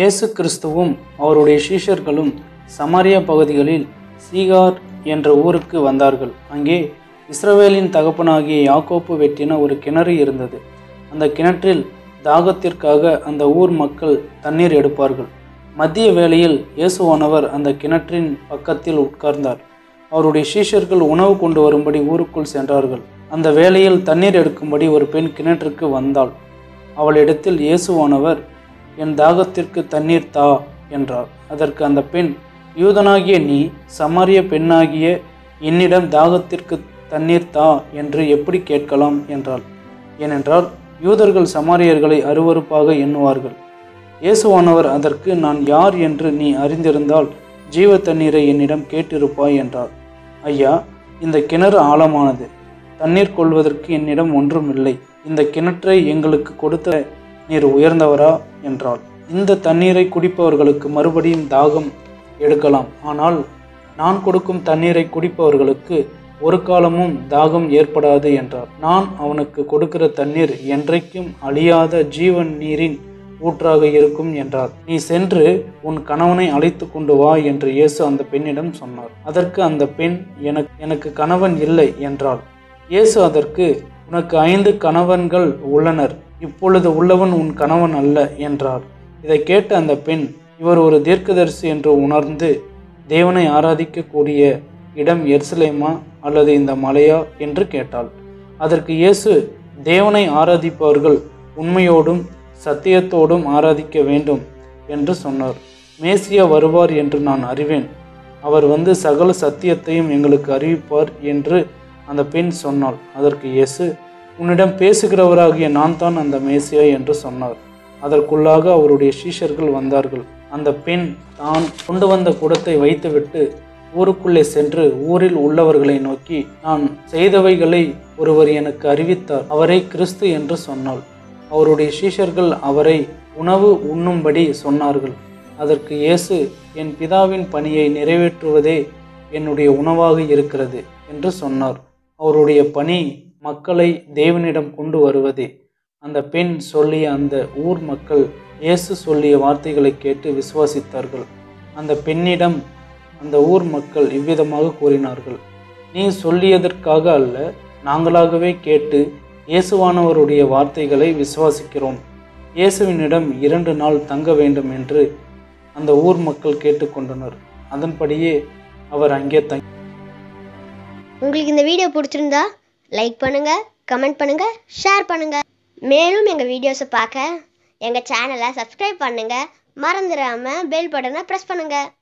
இயேசு கிறிஸ்துவும் அவருடைய சீஷர்களும் சமாரியா பகுதிகளில் சீகார் என்ற ஊருக்கு வந்தார்கள் அங்கே இஸ்ரவேலின் தகப்பனாகிய யாக்கோப்பு வெட்டின ஒரு கிணறு இருந்தது அந்த கிணற்றில் தாகத்திற்காக அந்த ஊர் மக்கள் தண்ணீர் எடுப்பார்கள் மதிய வேளையில் இயேசுவானவர் அந்த கிணற்றின் பக்கத்தில் உட்கார்ந்தார் அவருடைய சீஷர்கள் உணவு கொண்டு வரும்படி ஊருக்குள் சென்றார்கள் அந்த வேளையில் தண்ணீர் எடுக்கும்படி ஒரு பெண் கிணற்றுக்கு வந்தாள் அவளிடத்தில் இயேசுவானவர் என் தாகத்திற்கு தண்ணீர் தா என்றார் அதற்கு அந்த பெண் யூதனாகிய நீ சமாரிய பெண்ணாகிய என்னிடம் தாகத்திற்கு தண்ணீர் தா என்று எப்படி கேட்கலாம் என்றாள் ஏனென்றால் யூதர்கள் சமாரியர்களை அருவருப்பாக எண்ணுவார்கள் இயேசுவானவர் அதற்கு நான் யார் என்று நீ அறிந்திருந்தால் ஜீவ தண்ணீரை என்னிடம் கேட்டிருப்பாய் என்றார் ஐயா இந்த கிணறு ஆழமானது தண்ணீர் கொள்வதற்கு என்னிடம் ஒன்றும் இல்லை இந்த கிணற்றை எங்களுக்கு கொடுத்த நீர் உயர்ந்தவரா என்றாள் இந்த தண்ணீரை குடிப்பவர்களுக்கு மறுபடியும் தாகம் எடுக்கலாம் ஆனால் நான் கொடுக்கும் தண்ணீரை குடிப்பவர்களுக்கு ஒரு காலமும் தாகம் ஏற்படாது என்றார் நான் அவனுக்கு கொடுக்கிற தண்ணீர் என்றைக்கும் அழியாத ஜீவன் நீரின் ஊற்றாக இருக்கும் என்றார் நீ சென்று உன் கணவனை அழைத்து கொண்டு வா என்று இயேசு அந்த பெண்ணிடம் சொன்னார் அதற்கு அந்த பெண் எனக்கு எனக்கு கணவன் இல்லை என்றாள் இயேசு அதற்கு உனக்கு ஐந்து கணவன்கள் உள்ளனர் இப்பொழுது உள்ளவன் உன் கணவன் அல்ல என்றார் இதை கேட்ட அந்த பெண் இவர் ஒரு தீர்க்கதரிசி என்று உணர்ந்து தேவனை ஆராதிக்கக்கூடிய இடம் எருசலேமா அல்லது இந்த மலையா என்று கேட்டாள் அதற்கு இயேசு தேவனை ஆராதிப்பவர்கள் உண்மையோடும் சத்தியத்தோடும் ஆராதிக்க வேண்டும் என்று சொன்னார் மேசியா வருவார் என்று நான் அறிவேன் அவர் வந்து சகல சத்தியத்தையும் எங்களுக்கு அறிவிப்பார் என்று அந்த பெண் சொன்னாள் அதற்கு இயேசு உன்னிடம் பேசுகிறவராகிய நான் தான் அந்த மேசியா என்று சொன்னார் அதற்குள்ளாக அவருடைய சீஷர்கள் வந்தார்கள் அந்த பெண் தான் கொண்டு வந்த குடத்தை வைத்துவிட்டு ஊருக்குள்ளே சென்று ஊரில் உள்ளவர்களை நோக்கி நான் செய்தவைகளை ஒருவர் எனக்கு அறிவித்தார் அவரை கிறிஸ்து என்று சொன்னாள் அவருடைய சீஷர்கள் அவரை உணவு உண்ணும்படி சொன்னார்கள் அதற்கு இயேசு என் பிதாவின் பணியை நிறைவேற்றுவதே என்னுடைய உணவாக இருக்கிறது என்று சொன்னார் அவருடைய பணி மக்களை தேவனிடம் கொண்டு வருவதே அந்த பெண் சொல்லிய அந்த ஊர் மக்கள் இயேசு சொல்லிய வார்த்தைகளை கேட்டு விசுவாசித்தார்கள் அந்த பெண்ணிடம் அந்த ஊர் மக்கள் இவ்விதமாக கூறினார்கள் நீ சொல்லியதற்காக அல்ல நாங்களாகவே கேட்டு இயேசுவானவருடைய வார்த்தைகளை விசுவாசிக்கிறோம் இயேசுவினிடம் இரண்டு நாள் தங்க வேண்டும் என்று அந்த ஊர் மக்கள் கேட்டுக்கொண்டனர் அதன்படியே அவர் அங்கே தங்கி உங்களுக்கு இந்த வீடியோ பிடிச்சிருந்தா லைக் பண்ணுங்க கமெண்ட் பண்ணுங்க ஷேர் பண்ணுங்க மேலும் எங்கள் வீடியோஸை பார்க்க எங்கள் சேனலை சப்ஸ்கிரைப் பண்ணுங்க மறந்துடாம பெல் பட்டனை ப்ரெஸ் பண்ணுங்க